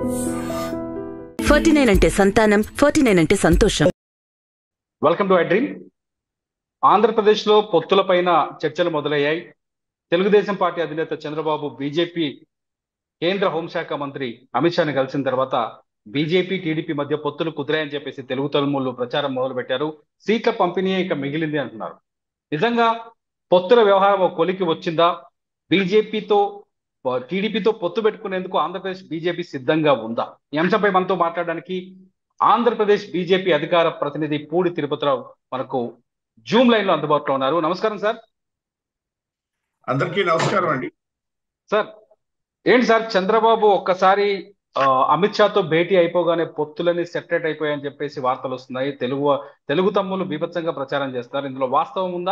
Forty nine అంటే సంతానం forty nine అంటే సంతోషం వెల్కమ్ టు ఐ డ్రీమ్ ఆంధ్రప్రదేశ్లో పొత్తులపైన చర్చలు మొదలయ్యాయి తెలుగుదేశం పార్టీ అధినేత చంద్రబాబు బీజేపీ కేంద్ర హోంశాఖ మంత్రి అమిత్ షాని కలిసిన తర్వాత బీజేపీ టీడీపీ మధ్య పొత్తులు కుదిరాయని చెప్పేసి తెలుగు తలుములు ప్రచారం మొదలు పెట్టారు సీట్ల పంపిణీ ఇక మిగిలింది అంటున్నారు నిజంగా పొత్తుల వ్యవహారం ఒక కొలికి వచ్చిందా బీజేపీతో టీడీపీతో పొత్తు పెట్టుకునేందుకు ఆంధ్రప్రదేశ్ బీజేపీ సిద్ధంగా ఉందా ఈ అంశంపై మనతో మాట్లాడడానికి ఆంధ్రప్రదేశ్ బీజేపీ అధికార ప్రతినిధి పూడి తిరుపతిరావు మనకు జూమ్ లైన్ లో అందుబాటులో ఉన్నారు నమస్కారం సార్ అందరికీ నమస్కారం అండి సార్ ఏంటి సార్ చంద్రబాబు ఒక్కసారి ఆ, అమిత్ షాతో భేటీ అయిపోగానే పొత్తులని సెటరేట్ అయిపోయాయని చెప్పేసి వార్తలు వస్తున్నాయి తెలుగు తెలుగు తమ్ములు బీభత్సంగా ప్రచారం చేస్తారు ఇందులో వాస్తవం ఉందా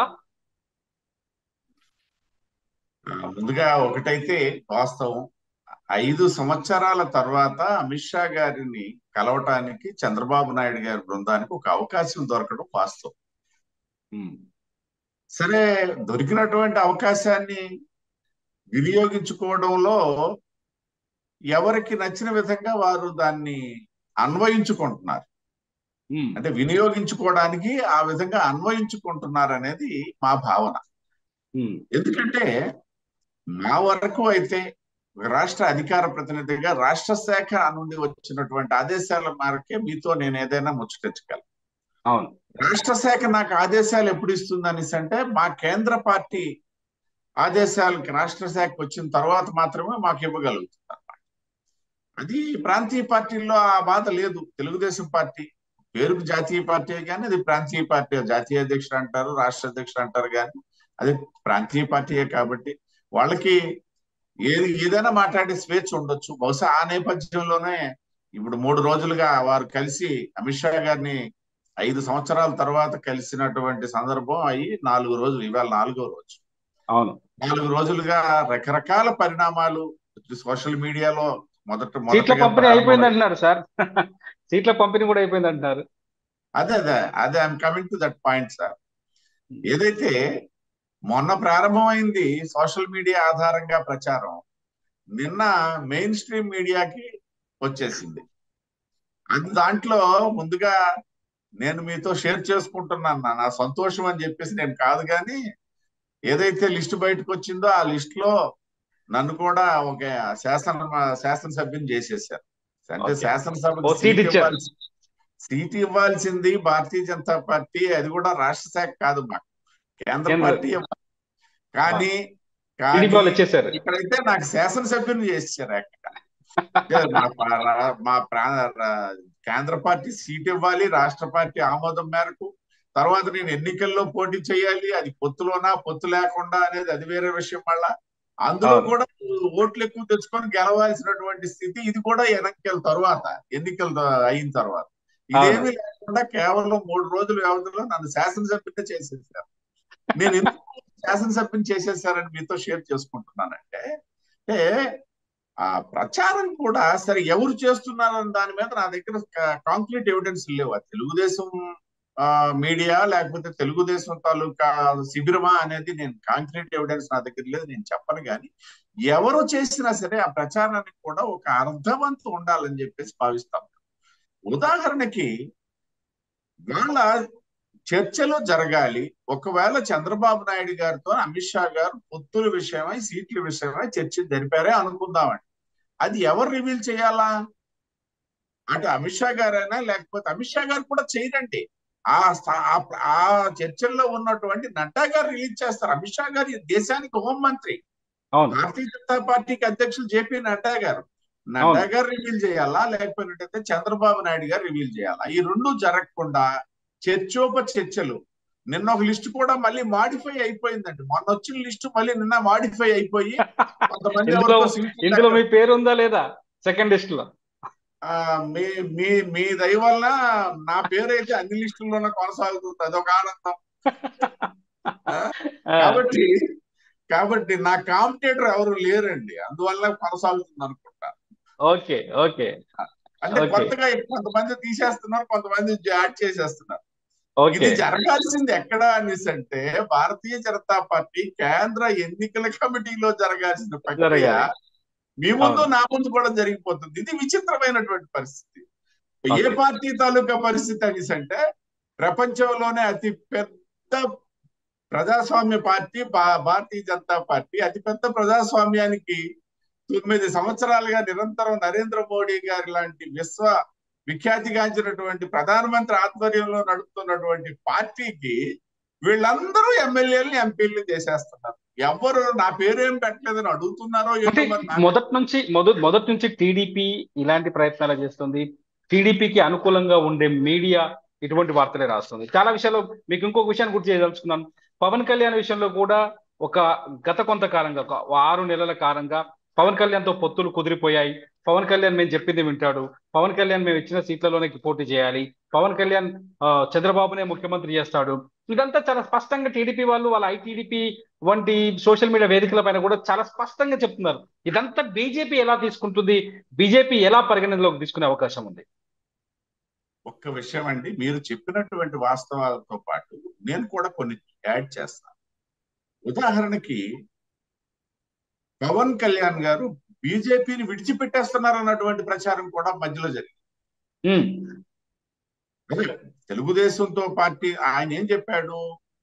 ఆ, ముందుగా ఒకటైతే వాస్తవం ఐదు సంవత్సరాల తర్వాత అమిత్ షా గారిని కలవటానికి చంద్రబాబు నాయుడు గారి బృందానికి ఒక అవకాశం దొరకడం వాస్తవం ఉమ్, సరే దొరికినటువంటి అవకాశాన్ని వినియోగించుకోవడంలో ఎవరికి నచ్చిన విధంగా వారు దాన్ని అన్వయించుకుంటున్నారు ఉమ్, అంటే వినియోగించుకోవడానికి ఆ విధంగా అన్వయించుకుంటున్నారు అనేది మా భావన ఉమ్, ఎందుకంటే మా వరకు అయితే ఒక రాష్ట్ర అధికార ప్రతినిధిగా రాష్ట్ర శాఖ నుండి వచ్చినటువంటి ఆదేశాల మేరకే మీతో నేను ఏదైనా ముచ్చటించగలను అవును రాష్ట్ర శాఖ నాకు ఆదేశాలు ఎప్పుడు ఇస్తుంది అనేసి అంటే మా కేంద్ర పార్టీ ఆదేశాలకి రాష్ట్ర శాఖ వచ్చిన తర్వాత మాత్రమే మాకు ఇవ్వగలుగుతుంది అన్నమాట అది ప్రాంతీయ పార్టీల్లో ఆ బాధ లేదు తెలుగుదేశం పార్టీ పేరుకు జాతీయ పార్టీ కానీ అది ప్రాంతీయ పార్టీ జాతీయ అధ్యక్షుడు అంటారు రాష్ట్ర అధ్యక్షుడు అంటారు కానీ అది ప్రాంతీయ పార్టీయే కాబట్టి వాళ్ళకి ఏది ఏదైనా మాట్లాడే స్వేచ్ఛ ఉండొచ్చు బహుశా ఆ నేపథ్యంలోనే ఇప్పుడు మూడు రోజులుగా వారు కలిసి అమిత్ షా గారిని ఐదు సంవత్సరాల తర్వాత కలిసినటువంటి సందర్భం అయ్యి నాలుగు రోజులు ఇవాళ నాలుగో రోజు అవును నాలుగు రోజులుగా రకరకాల పరిణామాలు సోషల్ మీడియాలో మొదట సీట్ల మొదటగా పంపిణీ అయిపోయింది ప్రారంభమై- అంటున్నారు సార్ సీట్ల పంపిణీ కూడా అయిపోయింది అంటున్నారు అదే అదే అదే I'm coming to that point sir ఏదైతే మొన్న ప్రారంభమైంది సోషల్ మీడియా ఆధారంగా ప్రచారం నిన్న మెయిన్ స్ట్రీమ్ మీడియాకి వచ్చేసింది అది దాంట్లో ముందుగా నేను మీతో షేర్ చేసుకుంటున్నాను నా- నా సంతోషం అని చెప్పేసి నేను కాదు కానీ ఏదైతే లిస్ట్ బయటకు వచ్చిందో ఆ లిస్ట్ లో నన్ను కూడా ఒక శాసన శాసనసభ్యుని చేసేసారు అంటే Okay. శాసనసభకు ఓ సీట్ సీట్ ఇచ్చారు. ఇవ్వాల్సి సీట్ ఇవ్వాల్సింది భారతీయ జనతా పార్టీ అది కూడా రాష్ట్ర శాఖ కాదు మాకు కేంద్ర కేంద్ర- పార్టీ ఇవ్వాలి. కానీ కానీ టీడీపీ వాళ్ళు వచ్చేసారు ఇక్కడైతే నాకు శాసనసభ్యుని చేశారు అక్కడ అంటే మా ప్రా- మా ప్రా కేంద్ర పార్టీ సీట్ ఇవ్వాలి రాష్ట్ర పార్టీ ఆమోదం మేరకు తర్వాత నేను ఎన్నికల్లో పోటీ చేయాలి అది పొత్తులోనా పొత్తు లేకుండా అనేది అది వేరే విషయం మళ్ళా అందులో అవును. కూడా ఓట్లు ఎక్కువ తెచ్చుకొని గెలవాల్సినటువంటి స్థితి ఇది కూడా ఎన్నికల తర్వాత ఎన్నికలు అయిన తర్వాత ఇదేమీ లేకుండా కేవలం మూడు రోజుల వ్యవధిలో నన్ను శాసనసభ్యుని చేసేసారు నేను ఎందుకు శాసనసభ్యుని చేసేసారని మీతో షేర్ చేసుకుంటున్నానంటే అంటే ఆ ప్రచారం కూడా సరే ఎవరు చేస్తున్నారని దాని మీద నా దగ్గర కాంక్రీట్ ఎవిడెన్స్ లేవు అది తెలుగుదేశం ఆ, మీడియా లేకపోతే తెలుగుదేశం తాలూకా శిబిరమా అనేది నేను కాంక్రీట్ ఎవిడెన్స్ నా దగ్గర లేదు నేను చెప్పను కానీ ఎవరు చేసినా సరే ఆ ప్రచారానికి కూడా ఒక అర్థవంతం ఉండాలని చెప్పేసి భావిస్తాం ఉదాహరణకి వాళ్ళ చర్చలు జరగాలి ఒకవేళ చంద్రబాబు నాయుడు గారితో అమిత్ షా గారు పొత్తుల విషయమై సీట్ల విషయమై చర్చ జరిపారే అనుకుందామండి అది ఎవరు రివీల్ చేయాలా అటు అమిత్ షా గారైనా లేకపోతే అమిత్ షా గారు కూడా చేయరండి ఆ స్థా- ఆ- ఆ చర్చల్లో ఉన్నటువంటి నడ్డా గారు రిలీజ్ చేస్తారు అమిత్ షా గారు ఈ దేశానికి హోంమంత్రి అవును భారతీయ జనతా పార్టీకి అధ్యక్షులు జేపీ నడ్డా గారు నడ్డా గారు రివీల్ చేయాలా లేకపోయినట్టయితే చంద్రబాబు నాయుడు గారు రివీల్ చేయాలా ఈ రెండు జరగకుండా చర్చోప చర్చలు నిన్న ఒక లిస్ట్ కూడా మళ్ళీ మాడిఫై అయిపోయిందండి మొన్న వచ్చిన లిస్ట్ మళ్ళీ నిన్న మాడిఫై అయిపోయి కొంతమంది ఇందులో ఎవరికో సీట్లు ఇందులో మీ పేరు ఉందా లేదా సెకండ్ లిస్ట్ లో ఆ, మీ మీ మీ దయ వల్ల నా పేరు అయితే అన్ని లిస్టుల్లోనే కొనసాగుతుంది అదొక ఆనందం ఆ, ఆ, కాబట్టి కాబట్టి నా కాంపిటేటర్ ఎవరు లేరండి అందువల్ల కొనసాగుతుంది అనుకుంటా ఓకే ఓకే అంటే Okay. కొత్తగా కొంతమంది తీసేస్తున్నారు కొంతమంది యాడ్ చేసేస్తున్నారు ఓకే ఇది జరగాల్సింది ఎక్కడ అనేసి అంటే భారతీయ జనతా పార్టీ కేంద్ర ఎన్నికల కమిటీలో జరగాల్సిన ప్రక్రియ జరగాలి. మీ ముందు అవును. నా ముందు కూడా జరిగిపోతుంది ఇది విచిత్రమైనటువంటి పరిస్థితి ఏ Okay. పార్టీ తాలూకా పరిస్థితి అనేసి అంటే ప్రపంచంలోనే అతి పెద్ద ప్రజాస్వామ్య పార్టీ భా- భారతీయ జనతా పార్టీ అతి పెద్ద ప్రజాస్వామ్యానికి తొమ్మిది సంవత్సరాలుగా నిరంతరం నరేంద్ర మోడీ గారి లాంటి విశ్వ విఖ్యాతిగాంచినటువంటి ప్రధానమంత్రి ఆధ్వర్యంలో నడుపుతున్నటువంటి పార్టీకి వీళ్ళందరూ ఎమ్మెల్యేలు ఎంపీలు చేసేస్తున్నారు ఎవరు నా పేరేం పెట్టలేదని అడుగుతున్నారో అంటే ఏమో మరి నాకు మొదటి నుంచి మొదటి మొదటి నుంచి టీడీపీ ఇలాంటి ప్రయత్నాలు చేస్తుంది టీడీపీకి అనుకూలంగా ఉండే మీడియా ఇటువంటి వార్తలే రాస్తుంది చాలా విషయాల్లో మీకు ఇంకొక విషయాన్ని గుర్తు చేయదలుచుకున్నాను పవన్ కళ్యాణ్ విషయంలో కూడా ఒక గత కొంతకాలంగా ఒక ఆరు నెలల కాలంగా పవన్ కళ్యాణ్ తో పొత్తులు కుదిరిపోయాయి పవన్ కళ్యాణ్ మేము చెప్పింది వింటాడు పవన్ కళ్యాణ్ మేము ఇచ్చిన సీట్లలోనే పోటీ చేయాలి పవన్ కళ్యాణ్ ఆ, చంద్రబాబునే ముఖ్యమంత్రి చేస్తాడు ఇదంతా చాలా స్పష్టంగా టీడీపీ వాళ్ళు వాళ్ళ ఐటీడీపీ వంటి సోషల్ మీడియా వేదికల పైన కూడా చాలా స్పష్టంగా చెప్తున్నారు ఇదంతా బీజేపీ ఎలా తీసుకుంటుంది బీజేపీ ఎలా పరిగణనలోకి తీసుకునే అవకాశం ఉంది ఒక్క విషయం అండి మీరు చెప్పినటువంటి వాస్తవాలతో పాటు నేను కూడా కొన్ని యాడ్ చేస్తాను ఉదాహరణకి పవన్ కళ్యాణ్ గారు బీజేపీని విడిచిపెట్టేస్తున్నారు అన్నటువంటి ప్రచారం కూడా మధ్యలో జరిగింది ఉమ్, అదే తెలుగుదేశంతో పార్టీ ఆయన ఏం చెప్పాడు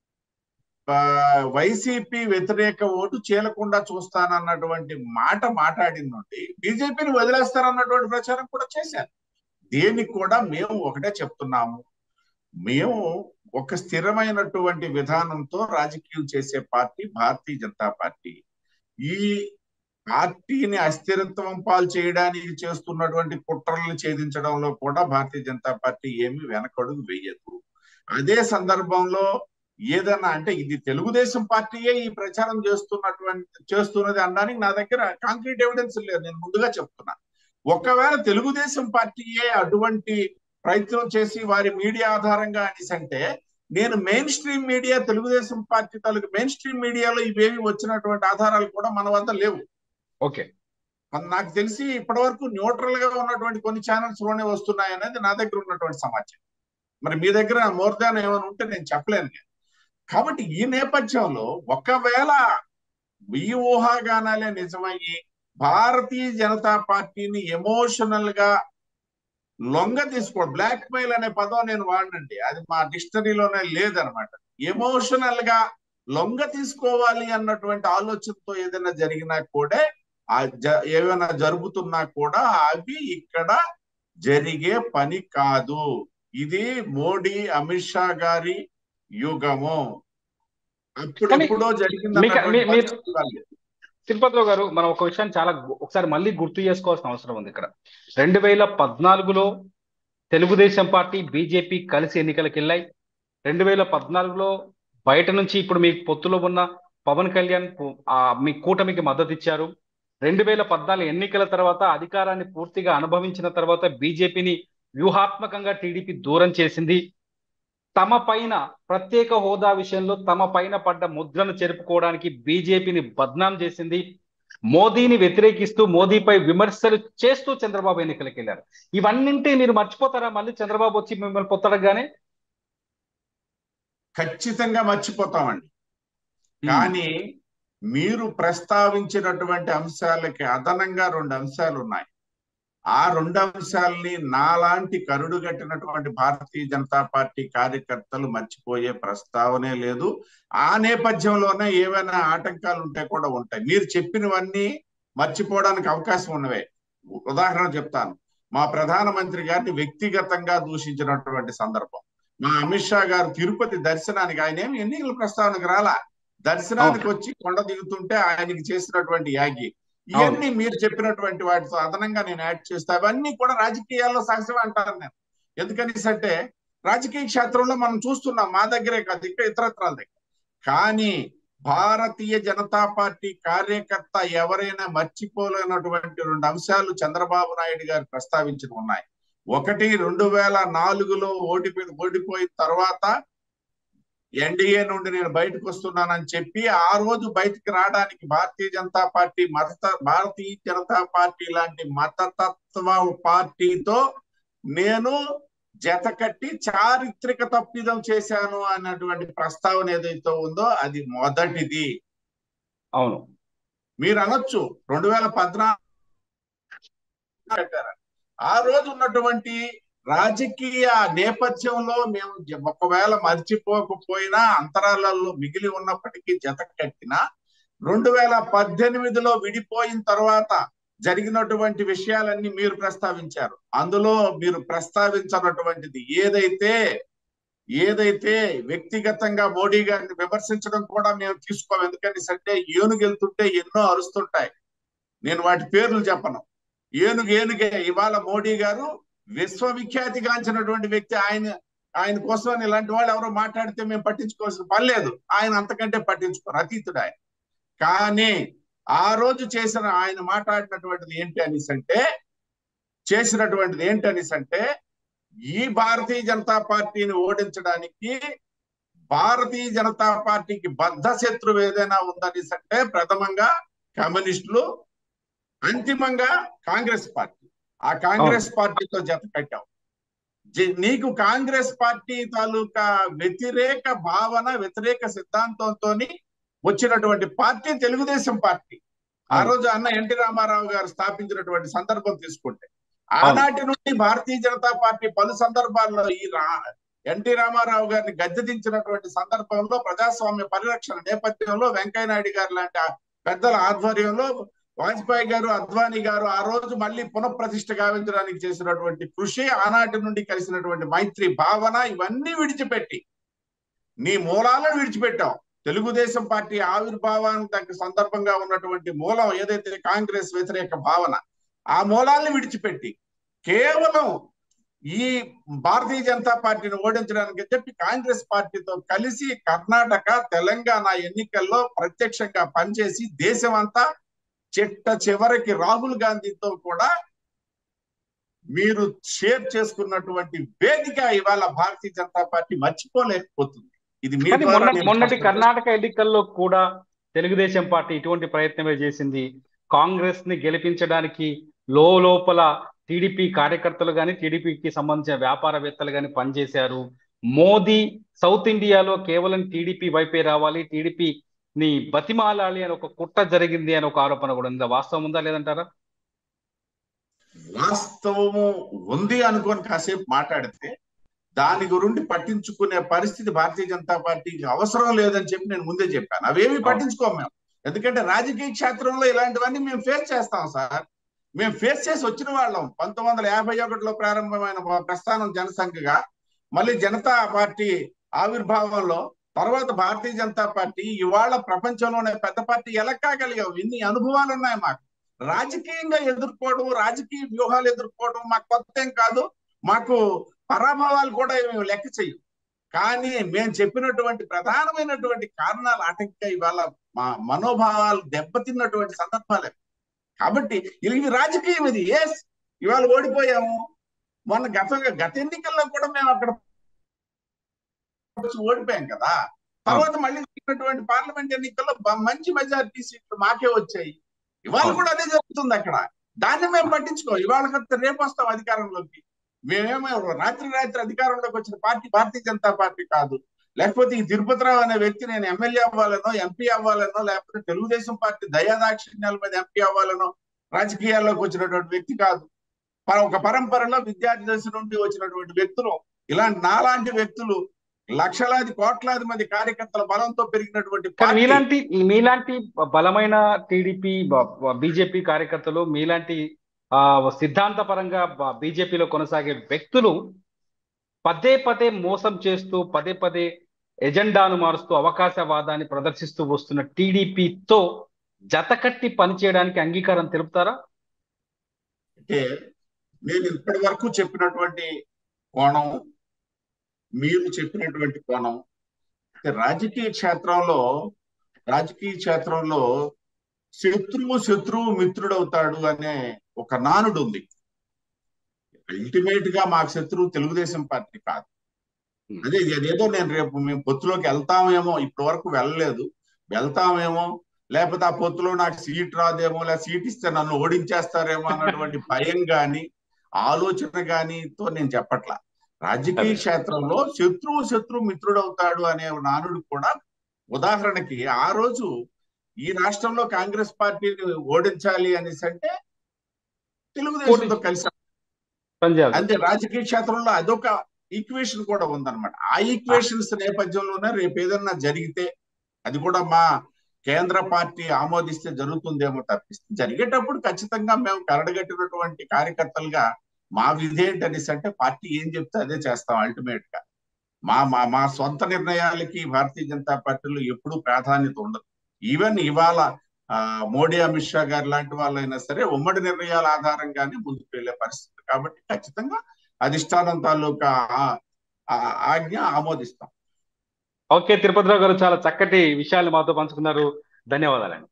ఆ, వైసీపీ వ్యతిరేక ఓటు చీలకుండా చూస్తానన్నటువంటి మాట మాట్లాడిన నుండి బీజేపీని వదిలేస్తారన్నటువంటి ప్రచారం కూడా చేశారు దేనికి కూడా మేము ఒకటే చెప్తున్నాము మేము ఒక స్థిరమైనటువంటి విధానంతో రాజకీయం చేసే పార్టీ భారతీయ జనతా పార్టీ ఈ పార్టీని అస్థిరత్వం పాలు చేయడానికి చేస్తున్నటువంటి కుట్రలను ఛేదించడంలో కూడా భారతీయ జనతా పార్టీ ఏమి వెనకడుగు వేయదు అదే సందర్భంలో ఏదన్నా అంటే ఇది తెలుగుదేశం పార్టీయే ఈ ప్రచారం చేస్తున్నటువంటి చేస్తున్నది అనడానికి నా దగ్గర కాంక్రీట్ ఎవిడెన్స్ లేదు నేను ముందుగా చెప్తున్నా ఒకవేళ తెలుగుదేశం పార్టీయే అటువంటి ప్రయత్నం చేసి వారి మీడియా ఆధారంగా అనేసి అంటే నేను mainstream media Telugu Desam party తాలూకు మెయిన్ స్ట్రీమ్ మీడియాలో ఇవేవి వచ్చినటువంటి ఆధారాలు కూడా మన వద్ద లేవు ఓకే మన- నాకు తెలిసి ఇప్పటి వరకు న్యూట్రల్ గా ఉన్నటువంటి కొన్ని ఛానల్స్ లోనే వస్తున్నాయి అనేది నా దగ్గర ఉన్నటువంటి సమాచారం మరి మీ దగ్గర మోర్ దాన్ ఏమైనా ఉంటే నేను చెప్పలేను నేను. కాబట్టి ఈ నేపథ్యంలో ఒకవేళ ఈ ఊహాగానాలే నిజమయ్యి భారతీయ జనతా పార్టీని ఎమోషనల్ గా లొంగ తీసుకో బ్లాక్ మెయిల్ అనే పదం నేను వాడినండి అది మా డిక్షనరీలోనే లేదనమాట ఎమోషనల్ గా లొంగ తీసుకోవాలి అన్నటువంటి ఆలోచనతో ఏదైనా జరిగినా కూడా ఆ జ- ఏమైనా జరుగుతున్నా కూడా అవి ఇక్కడ జరిగే పని కాదు ఇది మోడీ అమిత్ షా గారి యుగము అప్పుడెప్పుడో జరిగింది మీకు- మీ- మీరు- అన్నటువంటి పరిస్థితి తిరుపతిరావు గారు మనం ఒక విషయాన్ని చాలా గు- ఒకసారి మళ్ళీ గుర్తు చేసుకోవాల్సిన అవసరం ఉంది ఇక్కడ రెండు వేల పద్నాలుగులో తెలుగుదేశం పార్టీ బీజేపీ కలిసి ఎన్నికలకు వెళ్ళాయి రెండు వేల పద్నాలుగులో బయట నుంచి ఇప్పుడు మీ పొత్తులో ఉన్న పవన్ కళ్యాణ్ పు- ఆ మీ కూటమికి మద్దతు ఇచ్చారు రెండు వేల పద్నాలుగు ఎన్నికల తర్వాత అధికారాన్ని పూర్తిగా అనుభవించిన తర్వాత బీజేపీని వ్యూహాత్మకంగా టీడీపీ దూరం చేసింది తమ పైన ప్రత్యేక హోదా విషయంలో తమ పైన పడ్డ ముద్రను చెరుపుకోవడానికి బీజేపీని బద్నాం చేసింది మోదీని వ్యతిరేకిస్తూ మోదీపై విమర్శలు చేస్తూ చంద్రబాబు ఎన్నికలకు వెళ్ళారు ఇవన్నింటి మీరు మర్చిపోతారా మళ్ళీ చంద్రబాబు వచ్చి మిమ్మల్ని పొత్తడగానే ఖచ్చితంగా మర్చిపోతామండి కానీ మీరు ప్రస్తావించినటువంటి అంశాలకి అదనంగా రెండు అంశాలు ఉన్నాయి ఆ రెండు అంశాలని నాలాంటి కరుడు కట్టినటువంటి భారతీయ జనతా పార్టీ కార్యకర్తలు మర్చిపోయే ప్రస్తావనే లేదు ఆ నేపథ్యంలోనే ఏవైనా ఆటంకాలు ఉంటే కూడా ఉంటాయి మీరు చెప్పినవన్నీ మర్చిపోవడానికి అవకాశం ఉన్నవే ఉదాహరణ చెప్తాను మా ప్రధానమంత్రి గారిని వ్యక్తిగతంగా దూషించినటువంటి సందర్భం మా అమిత్ షా గారు తిరుపతి దర్శనానికి ఆయన ఏమి ఎన్నికల ప్రస్తావనకు రాలా దర్శనానికి వచ్చి కొండ దిగుతుంటే ఆయనకి చేసినటువంటి యాగి ఇవన్నీ మీరు చెప్పినటువంటి వాటితో అదనంగా నేను యాడ్ చేస్తా అవన్నీ కూడా రాజకీయాల్లో సహజమే అంటాను నేను ఎందుకని అంటే రాజకీయ క్షేత్రంలో మనం చూస్తున్నాం మా దగ్గరే కాదు ఇక్కడ ఇతరత్రాల దగ్గర కానీ భారతీయ జనతా పార్టీ కార్యకర్త ఎవరైనా మర్చిపోలేనటువంటి రెండు అంశాలు చంద్రబాబు నాయుడు గారు ప్రస్తావించి ఉన్నాయి ఒకటి రెండు వేల నాలుగులో ఓడిపోయి ఓడిపోయిన తర్వాత ఎన్డీఏ నుండి నేను బయటకు వస్తున్నానని చెప్పి ఆ రోజు బయటికి రావడానికి భారతీయ జనతా పార్టీ మత భారతీయ జనతా పార్టీ లాంటి మతతత్వ పార్టీతో నేను జత కట్టి చారిత్రక తప్పిదం చేశాను అన్నటువంటి ప్రస్తావన ఏదైతే ఉందో అది మొదటిది అవును మీరు అనొచ్చు రెండు వేల పద్నాలుగు పెట్టారు ఆ రోజు ఉన్నటువంటి రాజకీయ నేపథ్యంలో మేము జ- ఒకవేళ మర్చిపోకపోయినా అంతరాలలో మిగిలి ఉన్నప్పటికీ జత కట్టిన రెండు వేల పద్దెనిమిదిలో విడిపోయిన తర్వాత జరిగినటువంటి విషయాలన్నీ మీరు ప్రస్తావించారు అందులో మీరు ప్రస్తావించినటువంటిది ఏదైతే ఏదైతే వ్యక్తిగతంగా మోడీ గారిని విమర్శించడం కూడా మేము తీసుకోం ఎందుకంటే అంటే ఏనుగు వెళ్తుంటే ఎన్నో అరుస్తుంటాయి నేను వాటి పేర్లు చెప్పను ఏనుగు ఏనుగే ఇవాళ మోడీ గారు విశ్వవిఖ్యాతిగాంచినటువంటి వ్యక్తి ఆయన ఆయన కోసం ఇలాంటి వాళ్ళు ఎవరో మాట్లాడితే మేము పట్టించుకోవాల్సిన పని లేదు ఆయన అంతకంటే పట్టించుకోరు అతీతుడు ఆయన కానీ ఆ రోజు చేసిన ఆయన మాట్లాడినటువంటిది ఏంటి అనేసి అంటే చేసినటువంటిది ఏంటి అనేసి అంటే ఈ భారతీయ జనతా పార్టీని ఓడించడానికి భారతీయ జనతా పార్టీకి బద్ధ శత్రువు ఏదైనా ఉందనేసి అంటే ప్రథమంగా కమ్యూనిస్టులు అంతిమంగా కాంగ్రెస్ పార్టీ ఆ కాంగ్రెస్ పార్టీతో జత కట్టావు జి- నీకు కాంగ్రెస్ పార్టీ తాలూకా వ్యతిరేక భావన వ్యతిరేక సిద్ధాంతంతో వచ్చినటువంటి పార్టీ తెలుగుదేశం పార్టీ ఆ అవును. రోజు అన్న ఎన్టీ రామారావు గారు స్థాపించినటువంటి సందర్భం తీసుకుంటే ఆనాటి నుండి భారతీయ జనతా పార్టీ పలు సందర్భాల్లో ఈ రా ఎన్టీ రామారావు గారిని గద్దెదించినటువంటి సందర్భంలో ప్రజాస్వామ్య పరిరక్షణ నేపథ్యంలో వెంకయ్య నాయుడు గారు లాంటి ఆ పెద్దల ఆధ్వర్యంలో వాజ్పేయి గారు అద్వానీ గారు ఆ రోజు మళ్ళీ పునఃప్రతిష్ఠ గావించడానికి చేసినటువంటి కృషి ఆనాటి నుండి కలిసినటువంటి మైత్రి భావన ఇవన్నీ విడిచిపెట్టి నీ మూలాలను విడిచిపెట్టావు తెలుగుదేశం పార్టీ ఆవిర్భావానికి సందర్భంగా ఉన్నటువంటి మూలం ఏదైతే కాంగ్రెస్ వ్యతిరేక భావన ఆ మూలాల్ని విడిచిపెట్టి కేవలం ఈ భారతీయ జనతా పార్టీని ఓడించడానికి చెప్పి కాంగ్రెస్ పార్టీతో కలిసి కర్ణాటక తెలంగాణ ఎన్నికల్లో ప్రత్యక్షంగా పనిచేసి దేశం అంతా చిట్ట చివరికి రాహుల్ గాంధీతో కూడా మీరు షేర్ చేసుకున్నటువంటి వేదిక ఇవాళ భారతీయ జనతా పార్టీ మర్చిపోలేకపోతుంది ఇది మీ కానీ ద్వారా మొన్న నేను మొన్నటి స్పష్టం కర్ణాటక ఎన్నికల్లో కూడా తెలుగుదేశం పార్టీ ఇటువంటి ప్రయత్నమే చేసింది కాంగ్రెస్ ని గెలిపించడానికి లో లోపల టీడీపీ కార్యకర్తలు కానీ టీడీపీకి సంబంధించిన వ్యాపారవేత్తలు కానీ పనిచేశారు మోదీ సౌత్ ఇండియాలో కేవలం టీడీపీ వైపే రావాలి టీడీపీ ని బతిమాలాలి అని ఒక కుట్ర జరిగింది అని ఒక ఆరోపణ కూడా ఉంది వాస్తవం ఉందా లేదంటారా వాస్తవము ఉంది అనుకొని కాసేపు మాట్లాడితే దాని గురించి పట్టించుకునే పరిస్థితి భారతీయ జనతా పార్టీకి అవసరం లేదని చెప్పి నేను ముందే చెప్పాను అవేమి పట్టించుకోము మేము ఎందుకంటే రాజకీయ క్షేత్రంలో ఇలాంటివన్నీ మేము ఫేస్ చేస్తాం సార్ మేము ఫేస్ చేసి వచ్చిన వాళ్ళం పంతొమ్మిది వందల యాభై ఒకటిలో ప్రారంభమైన మా ప్రస్థానం జనసంఘగా మళ్ళీ జనతా పార్టీ ఆవిర్భావంలో తర్వాత భారతీయ జనతా పార్టీ ఇవాళ ప్రపంచంలోనే పెద్ద పార్టీ ఎలా కాగలిగావు ఇన్ని అనుభవాలు ఉన్నాయి మాకు రాజకీయంగా ఎదుర్కోవడం రాజకీయ వ్యూహాలు ఎదుర్కోవడం మాకు కొత్త ఏం కాదు మాకు పరాభవాలు కూడా మేము లెక్క చెయ్యం కానీ మేము చెప్పినటువంటి ప్రధానమైనటువంటి కారణాలు ఆటంక ఇవాళ మా మనోభావాలు దెబ్బతిన్నటువంటి సందర్భాలే కాబట్టి ఇవి రాజకీయం ఇది ఎస్ ఇవాళ ఓడిపోయాము మొన్న గత గత ఎన్నికల్లో కూడా మేము అక్కడ ఓడిపోయాం కదా తర్వాత మళ్ళీ జరిగినటువంటి పార్లమెంట్ ఎన్నికల్లో బ- మంచి మెజారిటీ సీట్లు మాకే వచ్చాయి ఇవాళ కూడా అదే జరుగుతుంది అక్కడ దాన్ని మేము పట్టించుకో ఇవాళ కాకపోతే రేపు వస్తాం అధికారంలోకి మేమేమో రాత్రి రాత్రి అధికారంలోకి వచ్చిన పార్టీ భారతీయ జనతా పార్టీ కాదు లేకపోతే ఈ తిరుపతిరావు అనే వ్యక్తి నేను ఎమ్మెల్యే అవ్వాలనో ఎంపీ అవ్వాలనో లేకపోతే తెలుగుదేశం పార్టీ దయాదాక్షిణ్యాల మీద ఎంపీ అవ్వాలనో రాజకీయాల్లోకి వచ్చినటువంటి వ్యక్తి కాదు ప- ఒక పరంపరలో విద్యార్థి దశ నుండి వచ్చినటువంటి వ్యక్తులు ఇలాంటి నాలాంటి వ్యక్తులు లక్షలాది కోట్లాది మంది కార్యకర్తల బలంతో పెరిగినటువంటి కానీ పార్టీ మీలాంటి మీలాంటి బలమైన టీడీపీ బీజేపీ కార్యకర్తలు మీలాంటి ఆ సిద్ధాంతపరంగా బీజేపీలో కొనసాగే వ్యక్తులు పదే పదే మోసం చేస్తూ పదే పదే ఎజెండాను మారుస్తూ అవకాశవాదాన్ని ప్రదర్శిస్తూ వస్తున్న టీడీపీతో జతకట్టి పనిచేయడానికి అంగీకారం తెలుపుతారా అంటే నేను ఇప్పటి వరకు చెప్పినటువంటి కోణం మీరు చెప్పినటువంటి కోణం అంటే రాజకీయ క్షేత్రంలో రాజకీయ క్షేత్రంలో శత్రువు శత్రువు మిత్రుడవుతాడు అనే ఒక నానుడు ఉంది అల్టిమేట్ గా మాకు శత్రువు తెలుగుదేశం పార్టీ కాదు అదే ఇది అదేదో నేను రేపు మేము పొత్తులోకి వెళ్తామేమో ఇప్పటి వరకు వెళ్ళలేదు వెళ్తామేమో లేకపోతే ఆ పొత్తులో నాకు సీట్ రాదేమో లేదా సీట్ ఇస్తే నన్ను ఓడించేస్తారేమో అన్నటువంటి భయం గాని ఆలోచన గాని తో నేను చెప్పట్లా రాజకీయ క్షేత్రంలో శత్రువు శత్రువు మిత్రుడవుతాడు అనే నానుడు కూడా ఉదాహరణకి ఆ రోజు ఈ రాష్ట్రంలో కాంగ్రెస్ పార్టీని ఓడించాలి అనేసి అంటే తెలుగుదేశంతో కలిసి పనిచేయాలి అంతే రాజకీయ క్షేత్రంలో అదొక ఈక్వేషన్ కూడా ఉందన్నమాట ఆ ఈక్వేషన్స్ నేపథ్యంలోనే రేపు ఏదన్నా జరిగితే అది కూడా మా కేంద్ర పార్టీ ఆమోదిస్తే జరుగుతుందేమో తప్పిస్తే జరిగేటప్పుడు ఖచ్చితంగా మేము కరడగట్టినటువంటి కార్యకర్తలుగా మా విధి ఏంటనేసి అంటే పార్టీ ఏం చెప్తే అదే చేస్తాం అల్టిమేట్ గా మా మా మా సొంత నిర్ణయాలకి భారతీయ జనతా పార్టీలో ఎప్పుడూ ప్రాధాన్యత ఉండదు ఈవెన్ ఇవాళ ఆ, మోడీ అమిత్ షా గారు లాంటి వాళ్ళైనా సరే ఉమ్మడి నిర్ణయాల ఆధారంగానే ముందుకు వెళ్లే పరిస్థితి కాబట్టి ఖచ్చితంగా అధిష్టానం తాలూకా ఆ- ఆ- ఆజ్ఞ ఆమోదిస్తాం ఓకే తిరుపతిరావు గారు చాలా చక్కటి విషయాలు మాతో పంచుకున్నారు ధన్యవాదాలండి